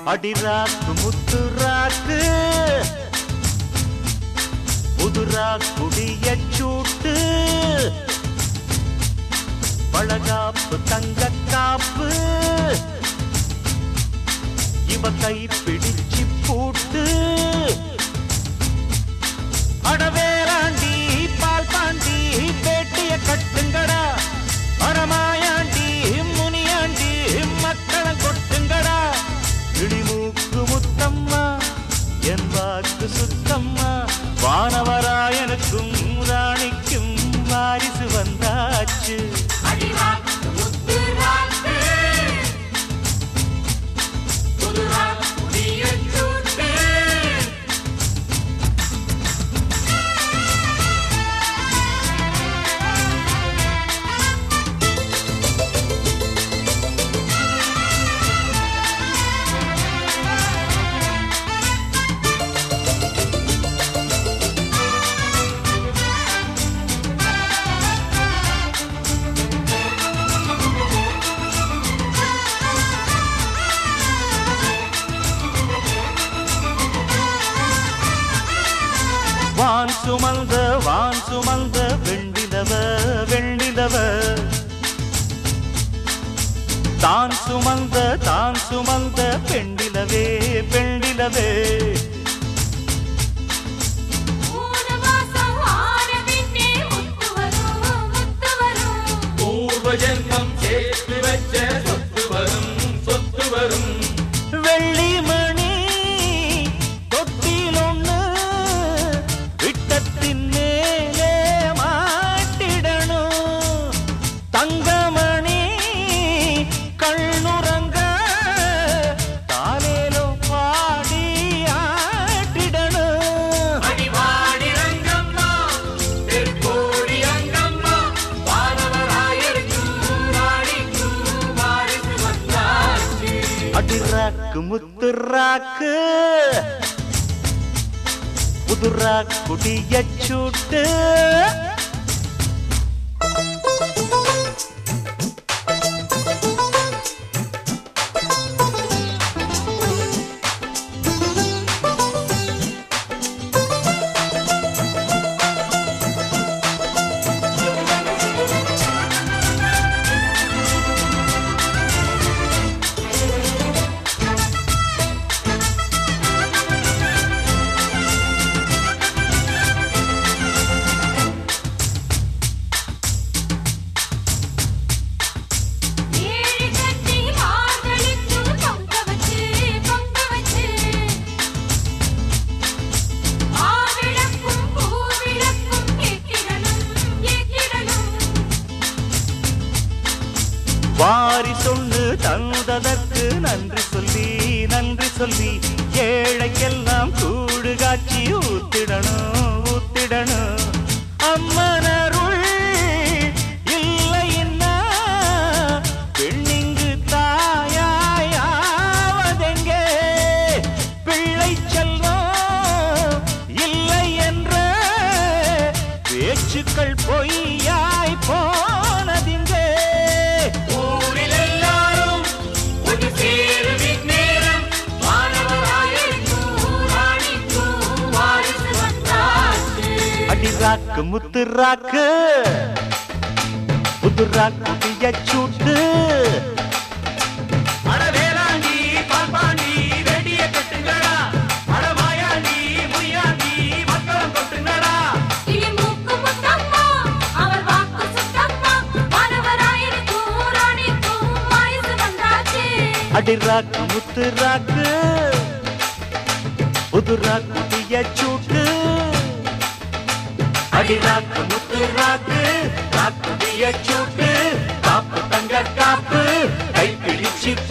அடிராக்கு முத்து ராக்கு புதுரா குடிய சூட்டு பழகாப்பு தங்க காப்பு இவ கை பிடிச்சு பூட்டு அடவேராண்டி பால் பாண்டி பேட்டிய கட்டுங்கடா மரமாயாண்டி முனியாண்டி மக்களை கொட்டுங்கடா இடிமூக்கு முத்தம்மா என் வாக்கு சுத்தம்மா வானவராயனுக்கும் ராணிக்கும் வாரிசு வந்தாச்சு அடிராக்கு முத்து ராக்கு புது ராக்கு புதிய சூட்டு வான் சுமந்த வான் சுமந்த வெண்டிலவ வெண்டிலவ தான் சுமந்த தான் சுமந்த பெண்டிலவே பெண்டிலவே மூணு மாசம் ஆன பின்னே முத்து வரும் முத்து வரும் பூர்வ ஜென்மம் சேர்த்து வச்ச சொத்து வரும் சொத்து வரும் வெள்ளிமணி தொட்டில் ஒண்ணு விட்டத்தின் மேலே மாட்டிடணும் தங்கமணி கண்ணுறங்க தாலேலோ பாடி ஆட்டிடணும் அடிவாடி ரங்கம்மா தெற்கோடி அங்கம்மா வானவராயருக்கும் ராணிக்கும் வாரிசு வந்தாச்சு அடிராக்கு முத்துராக்கு புதுரா குடிய சூட்டு ஏழு கட்டி மார்களுக்கு பொங்க வச்சு பொங்க வச்சு ஆவிளக்கும் பூவிளக்கும் ஏற்றிடணும் ஏற்றிடணும் வாரி சொல்லு தந்ததற்கு நன்றி சொல்லி நன்றி சொல்லி ஏழைக்கெல்லாம் கூடு காட்சி ஊத்திடணும் ஊத்திடணும் அம்மனருள் இல்லைன்னா பெண்ணிங்கு தாயாவதெங்கே பிள்ளை செல்வம் இல்லை என்ற பேச்சுக்கள் பொய்யாய் போனதிங்கே ஊரில் எல்லாரும் ஒரு சேரும் இந்நேரம் வானவராயருக்கும் ராணிக்கும் வாரிசு வந்தாச்சு அடிராக்கு முத்துராக்கு புதுராக்கு சூட்டு அடவேலாண்டி பால்பாண்டி வெடிய கட்டுங்கடா அடமாயாண்டி முய்யாண்டி மக்களம் கொட்டுங்கடா இடிமூக்கு முத்தம்மா அவர் வாக்கு சுத்தம்மா வானவராயனுக்கும் ராணிக்கும் வாரிசு வந்தாச்சு அடிராக்கு முத்துராக்கு புதுராக்கு சூட்டு அடிராக்கு முத்துராக்கு ராக்கு சூட்டு காப்பு தங்க காப்பு கை பிடிச்சு